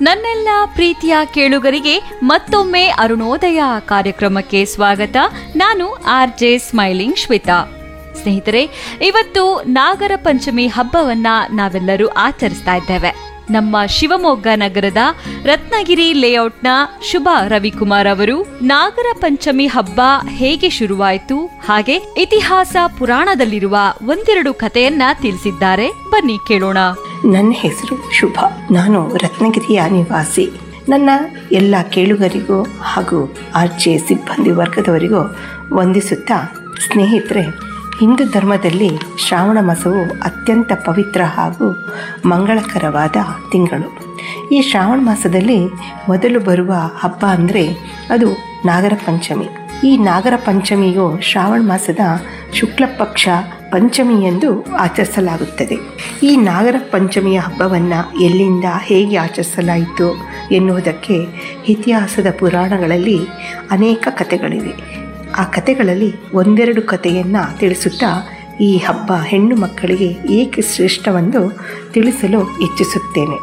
ನನ್ನೆಲ್ಲ ಪ್ರೀತಿಯ ಕೇಳುಗರಿಗೆ ಮತ್ತೊಮ್ಮೆ ಅರುಣೋದಯ ಕಾರ್ಯಕ್ರಮಕ್ಕೆ ಸ್ವಾಗತ ನಾನು ಆರ್ ಜೆ ಸ್ಮೈಲಿಂಗ್ ಶ್ವೇತಾ ಸ್ನೇಹಿತರೆ ಇವತ್ತು ನಾಗರ ಪಂಚಮಿ ಹಬ್ಬವನ್ನ ನಾವೆಲ್ಲರೂ ಆಚರಿಸ್ತಾ ಇದ್ದೇವೆ ನಮ್ಮ ಶಿವಮೊಗ್ಗ ನಗರದ ರತ್ನಗಿರಿ ಲೇಔಟ್ನ ಶುಭ ರವಿಕುಮಾರ್ ಅವರು ನಾಗರ ಪಂಚಮಿ ಹಬ್ಬ ಹೇಗೆ ಶುರುವಾಯಿತು ಹಾಗೆ ಇತಿಹಾಸ ಪುರಾಣದಲ್ಲಿರುವ ಒಂದೆರಡು ಕಥೆಯನ್ನ ತಿಳಿಸಿದ್ದಾರೆ ಬನ್ನಿ ಕೇಳೋಣ ನನ್ನ ಹೆಸರು ಶುಭ ನಾನು ರತ್ನಗಿರಿಯ ನಿವಾಸಿ ನನ್ನ ಎಲ್ಲ ಕೇಳುಗರಿಗೂ ಹಾಗೂ ಆರ್ಜೆ ಸಿಬ್ಬಂದಿ ವರ್ಗದವರಿಗೂ ವಂದಿಸುತ್ತಾ ಸ್ನೇಹಿತರೆ ಹಿಂದೂ ಧರ್ಮದಲ್ಲಿ ಶ್ರಾವಣ ಮಾಸವು ಅತ್ಯಂತ ಪವಿತ್ರ ಹಾಗೂ ಮಂಗಳಕರವಾದ ತಿಂಗಳು ಈ ಶ್ರಾವಣ ಮಾಸದಲ್ಲಿ ಮೊದಲು ಬರುವ ಹಬ್ಬ ಅಂದರೆ ಅದು ನಾಗರ ಪಂಚಮಿ ಈ ನಾಗರ ಪಂಚಮಿಯು ಶ್ರಾವಣ ಮಾಸದ ಶುಕ್ಲ ಪಕ್ಷ ಪಂಚಮಿ ಎಂದು ಆಚರಿಸಲಾಗುತ್ತದೆ ಈ ನಾಗರ ಪಂಚಮಿಯ ಹಬ್ಬವನ್ನು ಎಲ್ಲಿಂದ ಹೇಗೆ ಆಚರಿಸಲಾಯಿತು ಎನ್ನುವುದಕ್ಕೆ ಇತಿಹಾಸದ ಪುರಾಣಗಳಲ್ಲಿ ಅನೇಕ ಕಥೆಗಳಿವೆ ಆ ಕಥೆಗಳಲ್ಲಿ ಒಂದೆರಡು ಕಥೆಯನ್ನು ತಿಳಿಸುತ್ತಾ ಈ ಹಬ್ಬ ಹೆಣ್ಣು ಮಕ್ಕಳಿಗೆ ಏಕೆ ಶ್ರೇಷ್ಠವೆಂದು ತಿಳಿಸಲು ಇಚ್ಛಿಸುತ್ತೇನೆ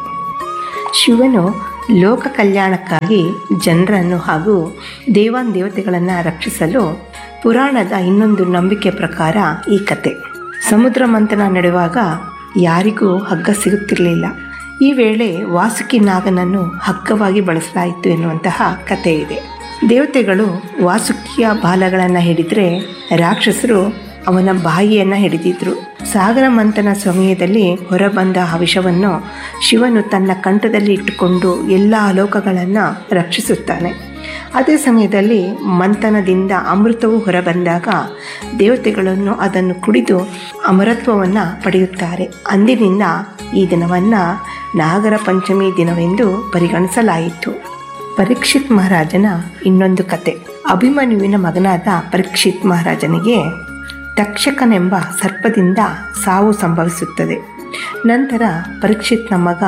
ಶಿವನು ಲೋಕ ಕಲ್ಯಾಣಕ್ಕಾಗಿ ಜನರನ್ನು ಹಾಗೂ ದೇವಾನ್ ದೇವತೆಗಳನ್ನು ರಕ್ಷಿಸಲು ಪುರಾಣದ ಇನ್ನೊಂದು ನಂಬಿಕೆ ಪ್ರಕಾರ ಈ ಕತೆ ಸಮುದ್ರ ಮಂಥನ ನಡೆಯುವಾಗ ಯಾರಿಗೂ ಹಗ್ಗ ಸಿಗುತ್ತಿರಲಿಲ್ಲ ಈ ವೇಳೆ ವಾಸುಕಿ ನಾಗನನ್ನು ಹಗ್ಗವಾಗಿ ಬಳಸಲಾಯಿತು ಎನ್ನುವಂತಹ ಕತೆ ಇದೆ ದೇವತೆಗಳು ವಾಸುಕಿಯ ಬಾಲಗಳನ್ನು ಹಿಡಿದರೆ ರಾಕ್ಷಸರು ಅವನ ಬಾಯಿಯನ್ನು ಹಿಡಿದಿದ್ರು ಸಾಗರ ಮಂಥನ ಸಮಯದಲ್ಲಿ ಹೊರಬಂದ ಆ ವಿಷವನ್ನು ಶಿವನು ತನ್ನ ಕಂಠದಲ್ಲಿ ಇಟ್ಟುಕೊಂಡು ಎಲ್ಲ ಲೋಕಗಳನ್ನು ರಕ್ಷಿಸುತ್ತಾನೆ ಅದೇ ಸಮಯದಲ್ಲಿ ಮಂಥನದಿಂದ ಅಮೃತವು ಹೊರಬಂದಾಗ ದೇವತೆಗಳನ್ನು ಅದನ್ನು ಕುಡಿದು ಅಮರತ್ವವನ್ನು ಪಡೆಯುತ್ತಾರೆ ಅಂದಿನಿಂದ ಈ ದಿನವನ್ನು ನಾಗರ ಪಂಚಮಿ ದಿನವೆಂದು ಪರಿಗಣಿಸಲಾಯಿತು ಪರೀಕ್ಷಿತ್ ಮಹಾರಾಜನ ಇನ್ನೊಂದು ಕತೆ ಅಭಿಮನ್ಯುವಿನ ಮಗನಾದ ಪರೀಕ್ಷಿತ್ ಮಹಾರಾಜನಿಗೆ ತಕ್ಷಕನೆಂಬ ಸರ್ಪದಿಂದ ಸಾವು ಸಂಭವಿಸುತ್ತದೆ ನಂತರ ಪರೀಕ್ಷಿತ್ನ ಮಗ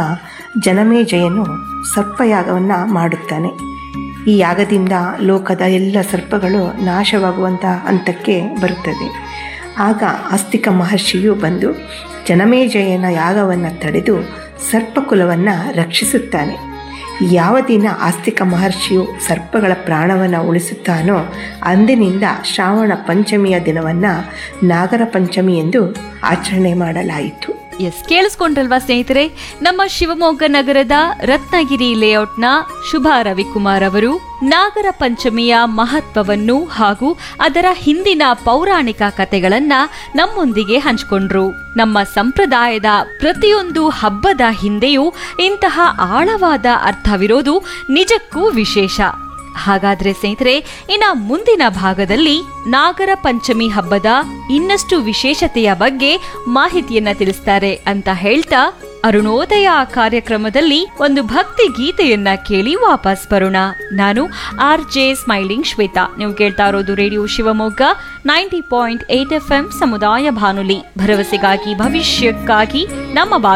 ಜನಮೇಜಯನು ಸರ್ಪಯಾಗವನ್ನು ಮಾಡುತ್ತಾನೆ ಈ ಯಾಗದಿಂದ ಲೋಕದ ಎಲ್ಲ ಸರ್ಪಗಳು ನಾಶವಾಗುವಂಥ ಹಂತಕ್ಕೆ ಬರುತ್ತದೆ ಆಗ ಆಸ್ತಿಕ ಮಹರ್ಷಿಯು ಬಂದು ಜನಮೇಜಯನ ಯಾಗವನ್ನು ತಡೆದು ಸರ್ಪಕುಲವನ್ನು ರಕ್ಷಿಸುತ್ತಾನೆ ಯಾವ ದಿನ ಆಸ್ತಿಕ ಮಹರ್ಷಿಯು ಸರ್ಪಗಳ ಪ್ರಾಣವನ್ನು ಉಳಿಸುತ್ತಾನೋ ಅಂದಿನಿಂದ ಶ್ರಾವಣ ಪಂಚಮಿಯ ದಿನವನ್ನು ನಾಗರ ಪಂಚಮಿ ಎಂದು ಆಚರಣೆ ಮಾಡಲಾಯಿತು ಎಸ್ ಕೇಳಿಸ್ಕೊಂಡ್ರಲ್ವಾ ಸ್ನೇಹಿತರೆ ನಮ್ಮ ಶಿವಮೊಗ್ಗ ನಗರದ ರತ್ನಗಿರಿ ಲೇಔಟ್ನ ಶುಭ ರವಿಕುಮಾರ್ ಅವರು ನಾಗರ ಪಂಚಮಿಯ ಮಹತ್ವವನ್ನು ಹಾಗೂ ಅದರ ಹಿಂದಿನ ಪೌರಾಣಿಕ ಕಥೆಗಳನ್ನ ನಮ್ಮೊಂದಿಗೆ ಹಂಚಿಕೊಂಡ್ರು ನಮ್ಮ ಸಂಪ್ರದಾಯದ ಪ್ರತಿಯೊಂದು ಹಬ್ಬದ ಹಿಂದೆಯೂ ಇಂತಹ ಆಳವಾದ ಅರ್ಥವಿರೋದು ನಿಜಕ್ಕೂ ವಿಶೇಷ ಹಾಗಾದ್ರೆ ಸ್ನೇಹಿತರೆ ಇನ್ನ ಮುಂದಿನ ಭಾಗದಲ್ಲಿ ನಾಗರ ಪಂಚಮಿ ಹಬ್ಬದ ಇನ್ನಷ್ಟು ವಿಶೇಷತೆಯ ಬಗ್ಗೆ ಮಾಹಿತಿಯನ್ನ ತಿಳಿಸ್ತಾರೆ ಅಂತ ಹೇಳ್ತಾ ಅರುಣೋದಯ ಕಾರ್ಯಕ್ರಮದಲ್ಲಿ ಒಂದು ಭಕ್ತಿ ಗೀತೆಯನ್ನ ಕೇಳಿ ವಾಪಸ್ ಬರೋಣ ನಾನು ಆರ್ ಜೆ ಸ್ಮೈಲಿಂಗ್ ಶ್ವೇತಾ ನೀವು ಕೇಳ್ತಾ ಇರೋದು radio Shivamogga ninety point eight F M ಸಮುದಾಯ ಬಾನುಲಿ ಭರವಸೆಗಾಗಿ ಭವಿಷ್ಯಕ್ಕಾಗಿ ನಮ್ಮ ಬಾನು